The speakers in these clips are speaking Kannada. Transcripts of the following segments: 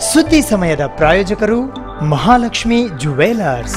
ಸುದ್ದಿ ಸಮಯದ ಪ್ರಾಯೋಜಕರು Mahalakshmi jewellers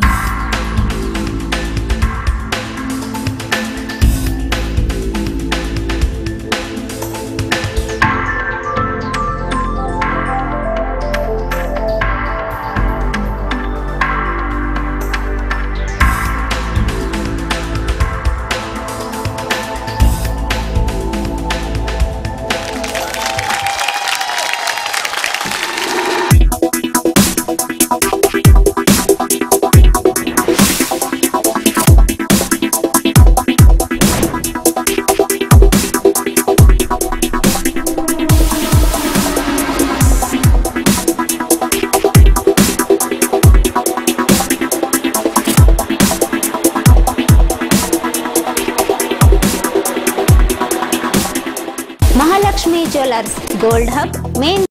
Mahalakshmi jewellers gold hub main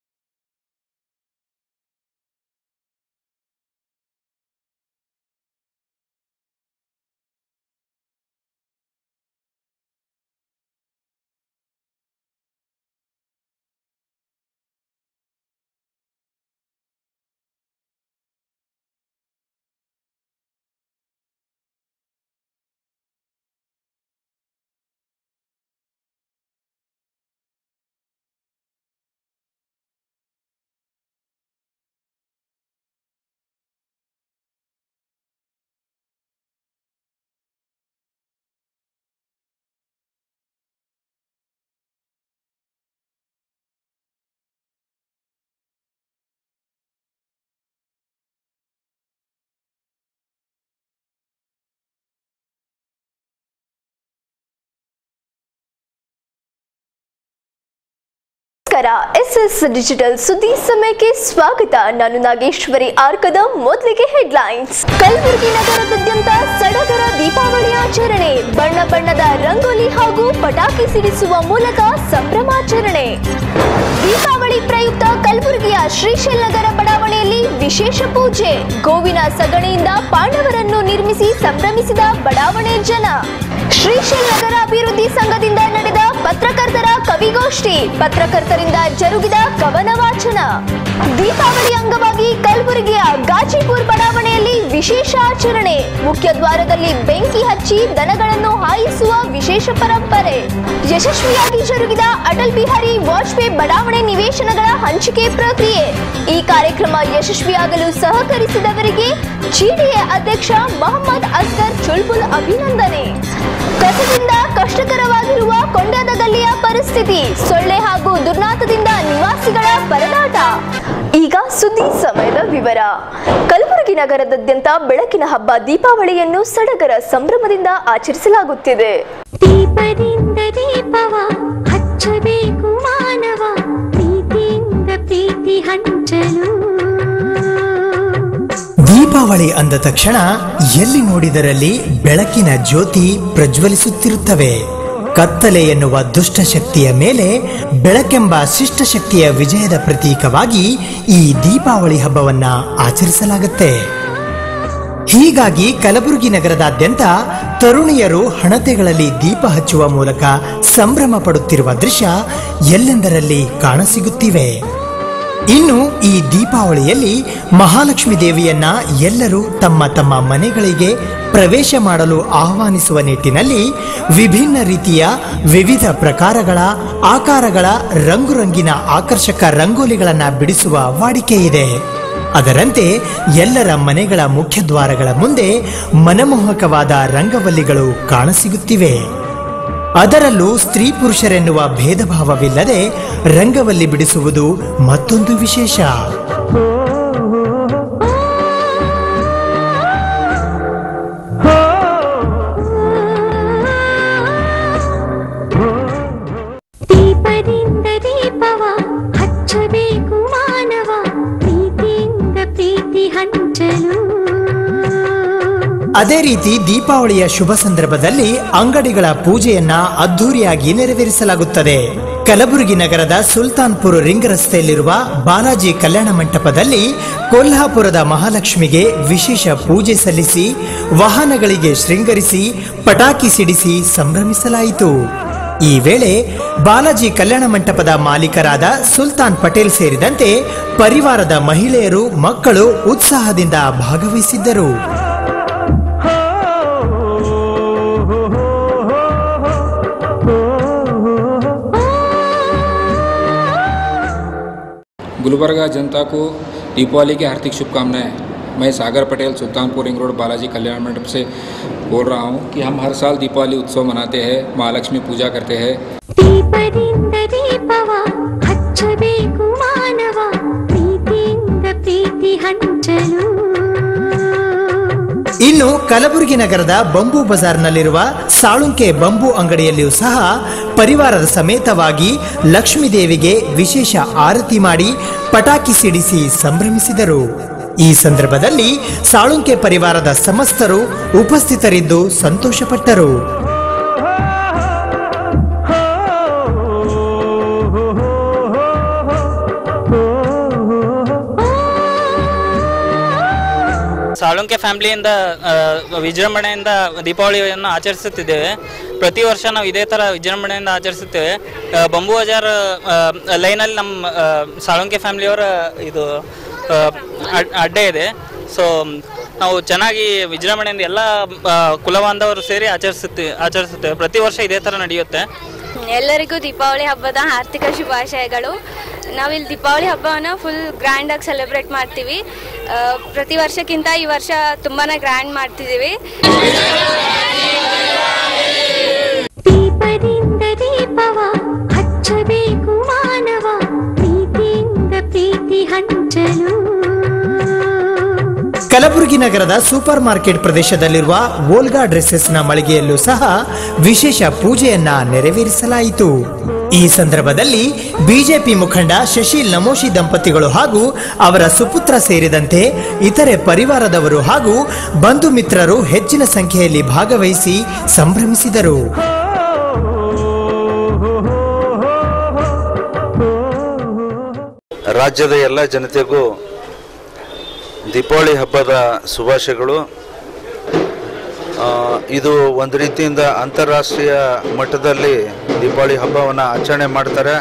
ನಮಸ್ಕಾರ ಎಸ್ ಎಸ್ ಡಿಜಿಟಲ್ ಸುದ್ದಿ ಸಮಯಕ್ಕೆ ಸ್ವಾಗತ ನಾನು ನಾಗೇಶ್ವರಿ ಆರ್ಕದ ಮೊದಲಿಗೆ ಹೆಡ್ಲೈನ್ಸ್ ಕಲಬುರಗಿ ನಗರದಾದ್ಯಂತ ಸಡಗರ ದೀಪಾವಳಿ ಆಚರಣೆ ಬಣ್ಣ ಬಣ್ಣದ ರಂಗೋಲಿ ಹಾಗೂ ಪಟಾಕಿ ಸಿಡಿಸುವ ಮೂಲಕ ಸಂಭ್ರಮಾಚರಣೆ ದೀಪಾವಳಿ ಪ್ರಯುಕ್ತ ಕಲಬುರಗಿಯ ಶ್ರೀಶೈಲ್ ನಗರ ಬಡಾವಣೆಯಲ್ಲಿ ವಿಶೇಷ ಪೂಜೆ ಗೋವಿನ ಸಗಣಿಯಿಂದ ಪಾಂಡವರನ್ನು ನಿರ್ಮಿಸಿ ಸಂಭ್ರಮಿಸಿದ ಬಡಾವಣೆ ಜನ ಶ್ರೀಶೈಲ್ ನಗರ ಅಭಿವೃದ್ಧಿ ಸಂಘದಿಂದ ನಡೆದ ಪತ್ರಕರ್ತರ ಕವಿಗೋಷ್ಠಿ ಪತ್ರಕರ್ತರಿಂದ ಜರುಗಿದ ಕವನ ವಾಚನ ದೀಪಾವಳಿ ಅಂಗವಾಗಿ ಕಲಬುರಗಿಯ ಗಾಜಿಪುರ್ ಬಡಾವಣೆಯಲ್ಲಿ ವಿಶೇಷ ಆಚರಣೆ ಮುಖ್ಯ ದ್ವಾರದಲ್ಲಿ ಬೆಂಕಿ ಹಚ್ಚಿ ದನಗಳನ್ನು ಹಾಯಿಸುವ ವಿಶೇಷ ಪರಂಪರೆ ಯಶಸ್ವಿಯಾಗಿ ಜರುಗಿದ ಅಟಲ್ ಬಿಹಾರಿ ವಾಜಪೇಯಿ ಬಡಾವಣೆ ನಿವೇಶನಗಳ ಹಂಚಿಕೆ ಪ್ರಕ್ರಿಯೆ ಈ ಕಾರ್ಯಕ್ರಮ ಯಶಸ್ವಿಯಾಗಲು ಸಹಕರಿಸಿದವರಿಗೆ ಜಿಡಿಎ ಅಧ್ಯಕ್ಷ ಮೊಹಮ್ಮದ್ ಅಸ್ಗರ್ ಚುಲ್ಬುಲ್ ಅಭಿನಂದನೆ ಕಸದಿಂದ ಕಷ್ಟಕರವಾಗಿರುವ ಕೊಂಡದ ಗಲ್ಲಿಯ ಪರಿಸ್ಥಿತಿ ಸೊಳ್ಳೆ ಹಾಗೂ ದುರ್ನಾತದಿಂದ ನಿವಾಸಿಗಳ ಪರದಾಟ ಈಗ ಸುದ್ದಿ ಸಮಯದ ವಿವರ ಕಲಬುರಗಿ ನಗರದಾದ್ಯಂತ ಬೆಳಕಿನ ಹಬ್ಬ ದೀಪಾವಳಿಯನ್ನು ಸಡಗರ ಸಂಭ್ರಮದಿಂದ ಆಚರಿಸಲಾಗುತ್ತಿದೆ ದೀಪದಿಂದ ದೀಪವ ಹಚ್ಚಬೇಕು ಮಾನವ ಪ್ರೀತಿಯಿಂದ ಪ್ರೀತಿ ಹಂಚಲು ದೀಪಾವಳಿ ಅಂದ ತಕ್ಷಣ ಎಲ್ಲಿ ನೋಡಿದರಲ್ಲಿ ಬೆಳಕಿನ ಜ್ಯೋತಿ ಪ್ರಜ್ವಲಿಸುತ್ತಿರುತ್ತವೆ ಕತ್ತಲೆ ಎನ್ನುವ ದುಷ್ಟಶಕ್ತಿಯ ಮೇಲೆ ಬೆಳಕೆಂಬ ಶಿಷ್ಟಶಕ್ತಿಯ ವಿಜಯದ ಪ್ರತೀಕವಾಗಿ ಈ ದೀಪಾವಳಿ ಹಬ್ಬವನ್ನ ಆಚರಿಸಲಾಗುತ್ತೆ ಹೀಗಾಗಿ ಕಲಬುರಗಿ ನಗರದಾದ್ಯಂತ ತರುಣಿಯರು ಹಣತೆಗಳಲ್ಲಿ ದೀಪ ಹಚ್ಚುವ ಮೂಲಕ ಸಂಭ್ರಮ ಪಡುತ್ತಿರುವ ದೃಶ್ಯ ಎಲ್ಲೆಂದರಲ್ಲಿ ಕಾಣಸಿಗುತ್ತಿವೆ ಇನ್ನು ಈ ದೀಪಾವಳಿಯಲ್ಲಿ ಮಹಾಲಕ್ಷ್ಮಿ ದೇವಿಯನ್ನ ಎಲ್ಲರೂ ತಮ್ಮ ತಮ್ಮ ಮನೆಗಳಿಗೆ ಪ್ರವೇಶ ಮಾಡಲು ಆಹ್ವಾನಿಸುವ ನಿಟ್ಟಿನಲ್ಲಿ ವಿಭಿನ್ನ ರೀತಿಯ ವಿವಿಧ ಪ್ರಕಾರಗಳ ಆಕಾರಗಳ ರಂಗುರಂಗಿನ ಆಕರ್ಷಕ ರಂಗೋಲಿಗಳನ್ನ ಬಿಡಿಸುವ ವಾಡಿಕೆ ಇದೆ ಅದರಂತೆ ಎಲ್ಲರ ಮನೆಗಳ ಮುಖ್ಯ ದ್ವಾರಗಳ ಮುಂದೆ ಮನಮೋಹಕವಾದ ರಂಗವಲ್ಲಿಗಳು ಕಾಣಸಿಗುತ್ತಿವೆ ಅದರಲ್ಲೂ ಸ್ತ್ರೀ ಪುರುಷರೆನ್ನುವ ಭೇದ ಭಾವವಿಲ್ಲದೆ ರಂಗವಲ್ಲಿ ಬಿಡಿಸುವುದು ಮತ್ತೊಂದು ವಿಶೇಷ ದೀಪದಿಂದ ದೀಪವ ಹಚ್ಚಬೇಕು ಮಾನವ ಪ್ರೀತಿಯಿಂದ ಪ್ರೀತಿ ಹಂಚಲು ಅದೇ ರೀತಿ ದೀಪಾವಳಿಯ ಶುಭ ಸಂದರ್ಭದಲ್ಲಿ ಅಂಗಡಿಗಳ ಪೂಜೆಯನ್ನ ಅದ್ಧೂರಿಯಾಗಿ ನೆರವೇರಿಸಲಾಗುತ್ತದೆ ಕಲಬುರಗಿ ನಗರದ ಸುಲ್ತಾನ್ಪುರ ರಿಂಗ್ ರಸ್ತೆಯಲ್ಲಿರುವ ಬಾಲಾಜಿ ಕಲ್ಯಾಣ ಮಂಟಪದಲ್ಲಿ ಕೊಲ್ಹಾಪುರದ ಮಹಾಲಕ್ಷ್ಮಿಗೆ ವಿಶೇಷ ಪೂಜೆ ಸಲ್ಲಿಸಿ ವಾಹನಗಳಿಗೆ ಶೃಂಗರಿಸಿ ಪಟಾಕಿ ಸಿಡಿಸಿ ಸಂಭ್ರಮಿಸಲಾಯಿತು ಈ ವೇಳೆ ಬಾಲಾಜಿ ಕಲ್ಯಾಣ ಮಂಟಪದ ಮಾಲೀಕರಾದ ಸುಲ್ತಾನ್ ಪಟೇಲ್ ಸೇರಿದಂತೆ ಪರಿವಾರದ ಮಹಿಳೆಯರು ಮಕ್ಕಳು ಉತ್ಸಾಹದಿಂದ ಭಾಗವಹಿಸಿದ್ದರು गुलबर्गा जनता को दीपावली की हार्दिक शुभकामनाएं मैं सागर पटेल सुल्तानपुर रिंग रोड बालाजी कल्याण मंडप से बोल रहा हूं कि हम हर साल दीपावली उत्सव मनाते हैं महालक्ष्मी पूजा करते हैं ದೀಪದಿಂದ ದೀಪವ ಹಚ್ಚಬೇಕು ಮಾನವ ಪ್ರೀತಿಯಿಂದ ಪ್ರೀತಿ ಹಂಚಲು ಇನ್ನು ಕಲಬುರಗಿ ನಗರದ ಬಂಬು ಬಜಾರ್ನಲ್ಲಿರುವ ಸಾಳುಂಕೆ ಬಂಬು ಅಂಗಡಿಯಲ್ಲಿಯೂ ಸಹ ಪರಿವಾರದ ಸಮೇತವಾಗಿ ಲಕ್ಷ್ಮೀ ದೇವಿಗೆ ವಿಶೇಷ ಆರತಿ ಮಾಡಿ ಪಟಾಕಿ ಸಿಡಿಸಿ ಸಂಭ್ರಮಿಸಿದರು ಈ ಸಂದರ್ಭದಲ್ಲಿ ಸಾಳುಂಕೆ ಪರಿವಾರದ ಸಮಸ್ತರು ಉಪಸ್ಥಿತರಿದ್ದು ಸಂತೋಷಪಟ್ಟರು ಸಾಳುಂಕೆ ಫ್ಯಾಮಿಲಿಯಿಂದ ಆ, ವಿಜೃಂಭಣೆಯಿಂದ ದೀಪಾವಳಿಯನ್ನು ಆಚರಿಸುತ್ತಿದ್ದೇವೆ ಪ್ರತಿ ವರ್ಷ ನಾವು ಇದೇ ಥರ ವಿಜೃಂಭಣೆಯಿಂದ ಆಚರಿಸುತ್ತೇವೆ ಆ, ಬಂಬು ಬಜಾರ್ ಆ, ಲೈನಲ್ಲಿ ನಮ್ಮ ಆ, ಸಾಳುಂಕೆ ಫ್ಯಾಮಿಲಿಯವರ ಇದು ಆ, ಅಡ್- ಅಡ್ಡೆ ಇದೆ ಸೊ ನಾವು ಚೆನ್ನಾಗಿ ವಿಜೃಂಭಣೆಯಿಂದ ಎಲ್ಲ ಆ, ಕುಲಬಾಂಧವರು ಸೇರಿ ಆಚರಿಸುತ್ತೇವೆ ಆಚರಿಸುತ್ತೇವೆ ಪ್ರತಿ ವರ್ಷ ಇದೇ ಥರ ನಡೆಯುತ್ತೆ ಎಲ್ಲರಿಗೂ ದೀಪಾವಳಿ ಹಬ್ಬದ ಆರ್ಥಿಕ ಶುಭಾಶಯಗಳು ನಾವಿಲ್ಲಿ ದೀಪಾವಳಿ ಹಬ್ಬವನ್ನು ಫುಲ್ ಗ್ರ್ಯಾಂಡಾಗಿ ಸೆಲೆಬ್ರೇಟ್ ಮಾಡ್ತೀವಿ ಆ, ಪ್ರತಿ ವರ್ಷಕ್ಕಿಂತ ಈ ವರ್ಷ ತುಂಬಾ ಗ್ರ್ಯಾಂಡ್ ಮಾಡ್ತಿದ್ದೀವಿ ದೀಪದಿಂದ ದೀಪವ ಹಚ್ಚಬೇಕು ಮಾನವ ಪ್ರೀತಿಯಿಂದ ಪ್ರೀತಿ ಹಂಚಲು ಕಲಬುರಗಿ ನಗರದ ಸೂಪರ್ ಮಾರ್ಕೆಟ್ ಪ್ರದೇಶದಲ್ಲಿರುವ ವೋಲ್ಗಾ ಡ್ರೆಸ್ಸೆಸ್ನ ಮಳಿಗೆಯಲ್ಲೂ ಸಹ ವಿಶೇಷ ಪೂಜೆಯನ್ನ ನೆರವೇರಿಸಲಾಯಿತು ಈ ಸಂದರ್ಭದಲ್ಲಿ ಬಿಜೆಪಿ ಮುಖಂಡ ಶಶಿಲ್ ನಮೋಶಿ ದಂಪತಿಗಳು ಹಾಗೂ ಅವರ ಸುಪುತ್ರ ಸೇರಿದಂತೆ ಇತರೆ ಪರಿವಾರದವರು ಹಾಗೂ ಬಂಧು ಮಿತ್ರರು ಹೆಚ್ಚಿನ ಸಂಖ್ಯೆಯಲ್ಲಿ ಭಾಗವಹಿಸಿ ಸಂಭ್ರಮಿಸಿದರು ರಾಜ್ಯದ ಎಲ್ಲ ಜನತೆಗೂ ದೀಪಾವಳಿ ಹಬ್ಬದ ಶುಭಾಶಯಗಳು ಆ, ಇದು ಒಂದು ರೀತಿಯಿಂದ ಅಂತಾರಾಷ್ಟ್ರೀಯ ಮಟ್ಟದಲ್ಲಿ ದೀಪಾವಳಿ ಹಬ್ಬವನ್ನು ಆಚರಣೆ ಮಾಡ್ತಾರೆ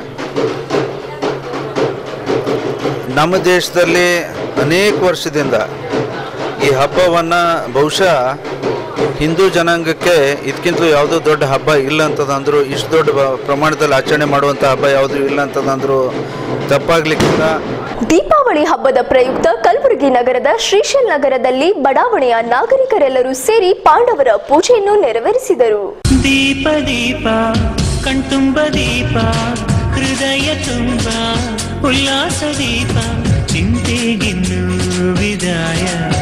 ನಮ್ಮ ದೇಶದಲ್ಲಿ ಅನೇಕ ವರ್ಷದಿಂದ ಈ ಹಬ್ಬವನ್ನು ಬಹುಶಃ ಹಿಂದೂ ಜನಾಂಗಕ್ಕೆ ಇದಕ್ಕಿಂತಲೂ ಯಾವುದೋ ದೊಡ್ಡ ಹಬ್ಬ ಇಲ್ಲ ಅಂತದಂದ್ರು ಇಷ್ಟು ದೊಡ್ಡ ಬ- ಪ್ರಮಾಣದಲ್ಲಿ ಆಚರಣೆ ಮಾಡುವಂಥ ಹಬ್ಬ ಯಾವುದೂ ಇಲ್ಲ ಅಂತದಂದ್ರು ತಪ್ಪಾಗ್ಲಿಕ್ಕಿಲ್ಲ ದೀಪಾವಳಿ ಹಬ್ಬದ ಪ್ರಯುಕ್ತ ಕಲಬುರಗಿ ನಗರದ ಶ್ರೀಶೈಲ್ ನಗರದಲ್ಲಿ ಬಡಾವಣೆಯ ನಾಗರಿಕರೆಲ್ಲರೂ ಸೇರಿ ಪಾಂಡವರ ಪೂಜೆಯನ್ನು ನೆರವೇರಿಸಿದರು ದೀಪ ದೀಪ ಕಣ್ತುಂಬ ದೀಪ ಹೃದಯ ತುಂಬ ಉಲ್ಲಾಸ ದೀಪ ಚಿಂತೆಗಿನ್ನು ವಿದಾಯ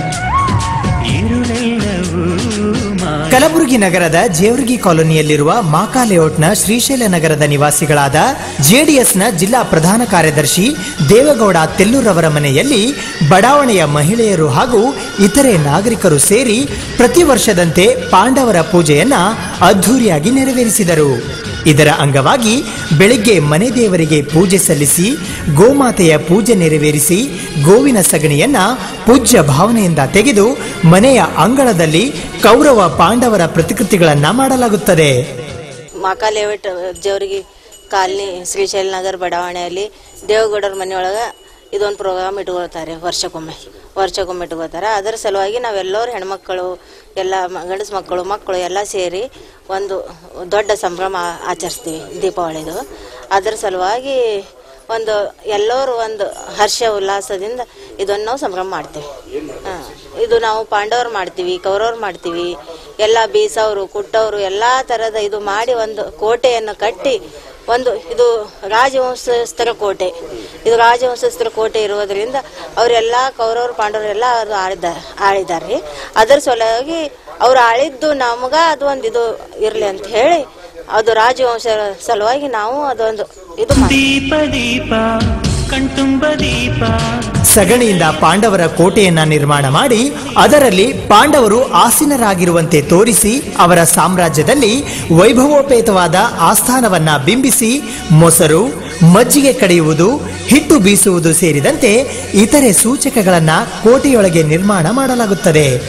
ഇരുളെല്ലവೂ ಮಾಯ ಕಲಬುರಗಿ ನಗರದ ಜೇವರ್ಗಿ ಕಾಲೋನಿಯಲ್ಲಿರುವ ಮಾಕಾ ಲೇಔಟ್ನ ಶ್ರೀಶೈಲ ನಗರದ ನಿವಾಸಿಗಳಾದ ಜೆಡಿಎಸ್ನ ಜಿಲ್ಲಾ ಪ್ರಧಾನ ಕಾರ್ಯದರ್ಶಿ ದೇವೇಗೌಡ ತೆಲ್ಲೂರವರ ಮನೆಯಲ್ಲಿ ಬಡಾವಣೆಯ ಮಹಿಳೆಯರು ಹಾಗೂ ಇತರೆ ನಾಗರಿಕರು ಸೇರಿ ಪ್ರತಿ ವರ್ಷದಂತೆ ಪಾಂಡವರ ಪೂಜೆಯನ್ನ ಅದ್ಧೂರಿಯಾಗಿ ನೆರವೇರಿಸಿದರು ಇದರ ಅಂಗವಾಗಿ ಬೆಳಿಗ್ಗೆ ಮನೆ ದೇವರಿಗೆ ಪೂಜೆ ಸಲ್ಲಿಸಿ ಗೋಮಾತೆಯ ಪೂಜೆ ನೆರವೇರಿಸಿ ಗೋವಿನ ಸಗಣಿಯನ್ನ ಪೂಜ್ಯ ಭಾವನೆಯಿಂದ ತೆಗೆದು ಮನೆಯ ಅಂಗಳದಲ್ಲಿ ಕೌರವ ಪಾಂಡವರ ಪ್ರತಿಕೃತಿಗಳನ್ನ ಮಾಡಲಾಗುತ್ತದೆ ಮಾಕಾ ಲೇಔಟ್ ಜೇವರ್ಗಿ ಕಾಲನಿ ಶ್ರೀಶೈಲ ನಗರ್ ಬಡಾವಣೆಯಲ್ಲಿ ದೇವಗೌಡರ ಮನೆಯೊಳಗೆ ಇದೊಂದು ಪ್ರೋಗ್ರಾಮ್ ಇಟ್ಕೊಳ್ತಾರೆ ವರ್ಷಕ್ಕೊಮ್ಮೆ ವರ್ಷಕ್ಕೊಮ್ಮೆ ಇಟ್ಕೋತಾರೆ ಅದರ ಸಲುವಾಗಿ ನಾವೆಲ್ಲರೂ ಹೆಣ್ಮಕ್ಕಳು ಎಲ್ಲ ಮ- ಗಂಡಸು ಮಕ್ಕಳು ಮಕ್ಕಳು ಎಲ್ಲ ಸೇರಿ ಒಂದು ದೊಡ್ಡ ಸಂಭ್ರಮ ಆ- ಆಚರಿಸ್ತೀವಿ ದೀಪಾವಳಿದು ಅದರ ಸಲುವಾಗಿ ಒಂದು ಎಲ್ಲರೂ ಒಂದು ಹರ್ಷ ಉಲ್ಲಾಸದಿಂದ ಇದನ್ನು ನಾವು ಸಂಭ್ರಮ ಮಾಡ್ತೀವಿ ಹಾಂ ಇದು ನಾವು ಪಾಂಡವರು ಮಾಡ್ತೀವಿ ಕೌರವ್ರು ಮಾಡ್ತೀವಿ ಎಲ್ಲ ಬೀಸವರು ಕುಟ್ಟವರು ಎಲ್ಲ ಥರದ ಇದು ಮಾಡಿ ಒಂದು ಕೋಟೆಯನ್ನು ಕಟ್ಟಿ ಒಂದು ಇದು ರಾಜವಂಶಸ್ಥರ ಕೋಟೆ ಇದು ರಾಜವಂಶಸ್ಥರ ಕೋಟೆ ಇರೋದ್ರಿಂದ ಅವರೆಲ್ಲ ಕೌರವರು ಪಾಂಡವರು ಎಲ್ಲ ಅದು ಆಳಿದ ಆಳಿದ್ದಾರೆ ಅದರ ಸಲುವಾಗಿ ಅವ್ರು ಆಳಿದ್ದು ನಮಗ ಅದು ಒಂದು ಇದು ಇರಲಿ ಅಂತ ಹೇಳಿ ಅದು ರಾಜವಂಶ ಸಲುವಾಗಿ ನಾವು ಅದೊಂದು ಇದು ಮಾಡ್ತೀವಿ. ದೀಪ ದೀಪ ಕಣ್ತುಂಬ ದೀಪ ಸಗಣಿಯಿಂದ ಪಾಂಡವರ ಕೋಟೆಯನ್ನ ನಿರ್ಮಾಣ ಮಾಡಿ ಅದರಲ್ಲಿ ಪಾಂಡವರು ಆಸೀನರಾಗಿರುವಂತೆ ತೋರಿಸಿ ಅವರ ಸಾಮ್ರಾಜ್ಯದಲ್ಲಿ ವೈಭವೋಪೇತವಾದ ಆಸ್ಥಾನವನ್ನ ಬಿಂಬಿಸಿ ಮೊಸರು ಮಜ್ಜಿಗೆ ಕಡಿಯುವುದು ಹಿಟ್ಟು ಬೀಸುವುದು ಸೇರಿದಂತೆ ಇತರೆ ಸೂಚಕಗಳನ್ನ ಕೋಟೆಯೊಳಗೆ ನಿರ್ಮಾಣ ಮಾಡಲಾಗುತ್ತದೆ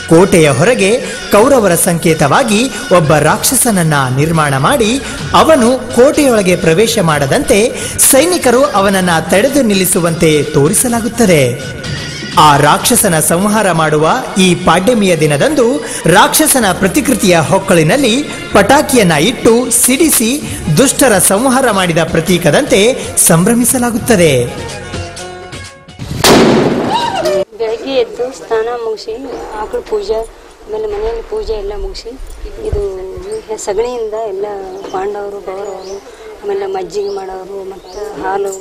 ಕೋಟೆಯ ಹೊರಗೆ ಕೌರವರ ಸಂಕೇತವಾಗಿ ಒಬ್ಬ ರಾಕ್ಷಸನನ್ನ ನಿರ್ಮಾಣ ಮಾಡಿ ಅವನು ಕೋಟೆಯೊಳಗೆ ಪ್ರವೇಶ ಮಾಡದಂತೆ ಸೈನಿಕರು ಅವನನ್ನ ತಡೆದು ನಿಲ್ಲಿಸುವಂತೆ ತೋರಿಸಲಾಗುತ್ತದೆ ಆ ರಾಕ್ಷಸನ ಸಂಹಾರ ಮಾಡುವ ಈ ಪಾಡ್ಯಮಿಯ ದಿನದಂದು ರಾಕ್ಷಸನ ಪ್ರತಿಕೃತಿಯ ಹೊಕ್ಕಳಿನಲ್ಲಿ ಪಟಾಕಿಯನ್ನ ಇಟ್ಟು ಸಿಡಿಸಿ ದುಷ್ಟರ ಸಂಹಾರ ಮಾಡಿದ ಪ್ರತೀಕದಂತೆ ಸಂಭ್ರಮಿಸಲಾಗುತ್ತದೆ ಬೆಳಗ್ಗೆ ಎದ್ದು ಸ್ನಾನ ಮುಗಿಸಿ ಆಕಳ ಪೂಜೆ ಆಮೇಲೆ ಮನೆಯಲ್ಲಿ ಪೂಜೆ ಎಲ್ಲ ಮುಗಿಸಿ ಇದು ಹೆ- ಸಗಣಿಯಿಂದ ಎಲ್ಲ ಪಾಂಡವರು ಗೌರವರು ಆಮೇಲೆ ಮಜ್ಜಿಗೆ ಮಾಡೋರು ಮತ್ತು ಹಾಲು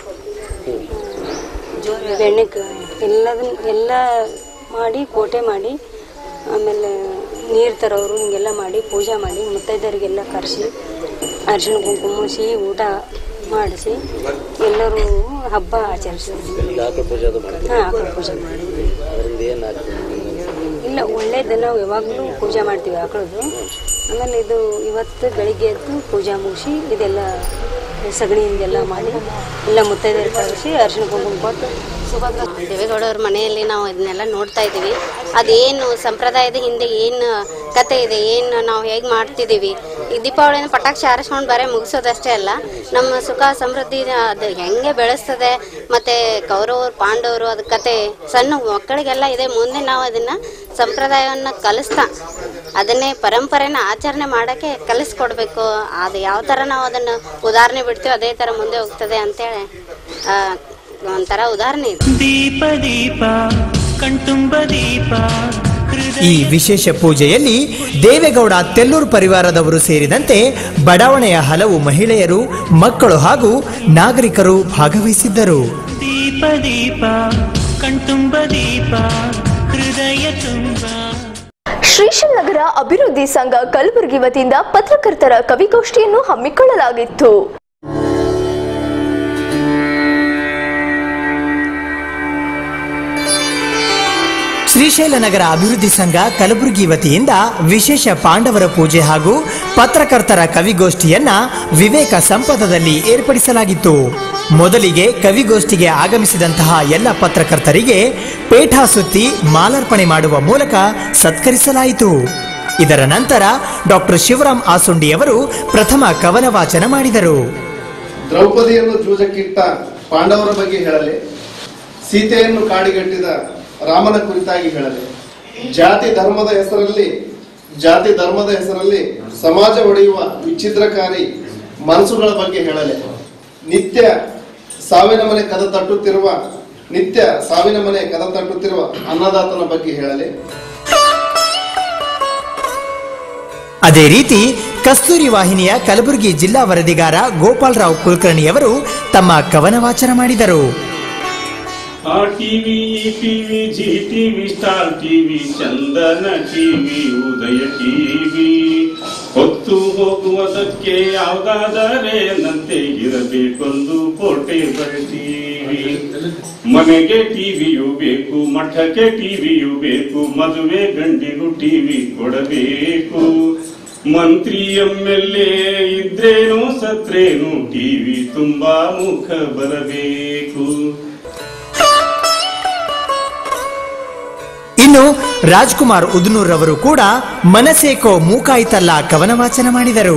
ಬೆಣ್ಣೆಕ ಎಲ್ಲದನ್ನ ಎಲ್ಲ ಮಾಡಿ ಕೋಟೆ ಮಾಡಿ ಆಮೇಲೆ ನೀರು ತರೋರು ಹಿಂಗೆಲ್ಲ ಮಾಡಿ ಪೂಜೆ ಮಾಡಿ ಮುತ್ತೈದರಿಗೆಲ್ಲ ಕರೆಸಿ ಅರಿಶಿಣ ಕುಂಕುಮ ಸಿಹಿ ಊಟ ಮಾಡಿಸಿ ಎಲ್ಲರೂ ಹಬ್ಬ ಆಚರಿಸ್ತೀವಿ ಆಕಳ ಪೂಜೆ ಅದು ಮಾಡ್ತೀವಿ ಹಾಂ ಆಕಳ ಪೂಜೆ ಮಾಡಿ ಅದರಿಂದ ಏನು ಆಗ್ತದೆ ಇಲ್ಲ ಒಳ್ಳೇದು ನಾವು ಯಾವಾಗಲೂ ಪೂಜೆ ಮಾಡ್ತೀವಿ ಆಕಳದು ಆಮೇಲೆ ಇದು ಇವತ್ತು ಬೆಳಿಗ್ಗೆ ಎದ್ದು ಪೂಜೆ ಮುಗಿಸಿ ಇದೆಲ್ಲ ಸಗಣಿಯಿಂದೆಲ್ಲ ಮಾಡಿ ಎಲ್ಲ ಮುತ್ತೈದೆಯರು ಕರೆಸಿ ಅರಿಶಿಣ ಕುಂಕುಮ ಕೊಟ್ಟು ಸುಭದ್ರ ದೇವೇಗೌಡವ್ರ ಮನೆಯಲ್ಲಿ ನಾವು ಇದನ್ನೆಲ್ಲ ನೋಡ್ತಾ ಇದ್ದೀವಿ ಅದೇನು ಸಂಪ್ರದಾಯದ ಹಿಂದೆ ಏನು ಕತೆ ಇದೆ ಏನು ನಾವು ಹೇಗೆ ಮಾಡ್ತಿದ್ದೀವಿ ಈ ದೀಪಾವಳಿನ ಪಟಾಕ್ಷಿ ಹಾರಿಸ್ಕೊಂಡು ಬರೀ ಮುಗಿಸೋದಷ್ಟೇ ಅಲ್ಲ ನಮ್ಮ ಸುಖ ಸಮೃದ್ಧಿ ಅದು ಹೆಂಗೆ ಬೆಳೆಸ್ತದೆ ಮತ್ತು ಕೌರವರು ಪಾಂಡವರು ಅದ ಕತೆ ಸಣ್ಣ ಮಕ್ಕಳಿಗೆಲ್ಲ ಇದೆ ಮುಂದೆ ನಾವು ಅದನ್ನು ಸಂಪ್ರದಾಯವನ್ನು ಕಲಿಸ್ತಾ ಅದನ್ನೇ ಪರಂಪರೆನ ಆಚರಣೆ ಮಾಡೋಕ್ಕೆ ಕಲಿಸ್ಕೊಡ್ಬೇಕು ಅದು ಯಾವ ಥರ ನಾವು ಅದನ್ನು ಉದಾಹರಣೆ ಬಿಡ್ತೀವೋ ಅದೇ ಥರ ಮುಂದೆ ಹೋಗ್ತದೆ ಅಂತೇಳಿ ಆ, ಒಂಥರ ಉದಾಹರಣೆ ಇದು ದೀಪ ದೀಪ ಕಣ್ತುಂಬ ದೀಪ ಈ ವಿಶೇಷ ಪೂಜೆಯಲ್ಲಿ ದೇವೇಗೌಡ ತೆಲ್ಲೂರು ಪರಿವಾರದವರು ಸೇರಿದಂತೆ ಬಡಾವಣೆಯ ಹಲವು ಮಹಿಳೆಯರು ಮಕ್ಕಳು ಹಾಗೂ ನಾಗರಿಕರು ಭಾಗವಹಿಸಿದ್ದರು ದೀಪ ದೀಪ ಕಣ್ತುಂಬ ದೀಪ ಹೃದಯ ತುಂಬ ಶ್ರೀಶೈಲ್ ನಗರ ಅಭಿವೃದ್ಧಿ ಸಂಘ ಕಲಬುರಗಿ ವತಿಯಿಂದ ಪತ್ರಕರ್ತರ ಕವಿಗೋಷ್ಠಿಯನ್ನು ಹಮ್ಮಿಕೊಳ್ಳಲಾಗಿತ್ತು ಶ್ರೀಶೈಲ ನಗರ ಅಭಿವೃದ್ಧಿ ಸಂಘ ಕಲಬುರಗಿ ವತಿಯಿಂದ ವಿಶೇಷ ಪಾಂಡವರ ಪೂಜೆ ಹಾಗೂ ಪತ್ರಕರ್ತರ ಕವಿಗೋಷ್ಠಿಯನ್ನ ವಿವೇಕ ಸಂಪದದಲ್ಲಿ ಏರ್ಪಡಿಸಲಾಗಿತ್ತು ಮೊದಲಿಗೆ ಕವಿಗೋಷ್ಠಿಗೆ ಆಗಮಿಸಿದಂತಹ ಎಲ್ಲ ಪತ್ರಕರ್ತರಿಗೆ ಪೇಠ ಸುತ್ತಿ ಮಾಲಾರ್ಪಣೆ ಮಾಡುವ ಮೂಲಕ ಸತ್ಕರಿಸಲಾಯಿತು ಇದರ ನಂತರ ಡಾಕ್ಟರ್ ಶಿವರಾಮ್ ಆಸುಂಡಿಯವರು ಪ್ರಥಮ ಕವನ ವಾಚನ ಮಾಡಿದರು ದ್ರೌಪದಿಯನ್ನು ಜೂಜಕ್ಕಿಟ್ಟ ಪಾಂಡವರ ಬಗ್ಗೆ ಹೇಳಲೆ ಸೀತೆಯನ್ನು ಕಾಡಿಗಟ್ಟಿದ ರಾಮನ ಕುರಿತಾಗಿ ಹೇಳಲೆ ಜಾತಿ ಧರ್ಮದ ಹೆಸರಲ್ಲಿ ಜಾತಿ ಧರ್ಮದ ಹೆಸರಲ್ಲಿ ಸಮಾಜ ಒಡೆಯುವ ವಿಚ್ಛಿದ್ರಕಾರಿ ಮನಸ್ಸುಗಳ ಬಗ್ಗೆ ಹೇಳಲೆ ನಿತ್ಯ ಸಾವಿನ ಮನೆ ಕದ ತಟ್ಟುತ್ತಿರುವ ನಿತ್ಯ ಸಾವಿನ ಮನೆ ಕದ ತಟ್ಟುತ್ತಿರುವ ಅನ್ನದಾತನ ಬಗ್ಗೆ ಹೇಳಲೆ ಅದೇ ರೀತಿ ಕಸ್ತೂರಿ ವಾಹಿನಿಯ ಕಲಬುರಗಿ ಜಿಲ್ಲಾ ವರದಿಗಾರ ಗೋಪಾಲರಾವ್ ಕುಲಕರ್ಣಿಯವರು ತಮ್ಮ ಕವನ ವಾಚನ ಮಾಡಿದರು ಆ ಟಿವಿ ಈ TV Zee TV Star TV Chandana TV Udaya TV ಹೊತ್ತು ಹೋಗುವುದಕ್ಕೆ ಯಾವುದಾದರೇನಂತೆ ಇರಬೇಕೊಂದು ಪೋರ್ಟೇಬಲ್ ಟಿವಿ ಮನೆಗೆ ಟಿವಿಯು ಬೇಕು ಮಠಕ್ಕೆ ಟಿವಿಯು ಬೇಕು ಮದುವೆ ಗಂಡಿಗೂ ಟಿವಿ ಕೊಡಬೇಕು ಮಂತ್ರಿ ಎಂ ಎಲ್ ಎ ಇದ್ರೇನು ಸತ್ರೇನು ಟಿವಿ ತುಂಬಾ ಮುಖ ಬರಬೇಕು ಇನ್ನು ರಾಜ್ಕುಮಾರ್ ಉದ್ನೂರ್ ಅವರು ಕೂಡ ಮನಸೇಕೋ ಮೂಕಾಯ್ತಲ್ಲ ಕವನ ವಾಚನ ಮಾಡಿದರು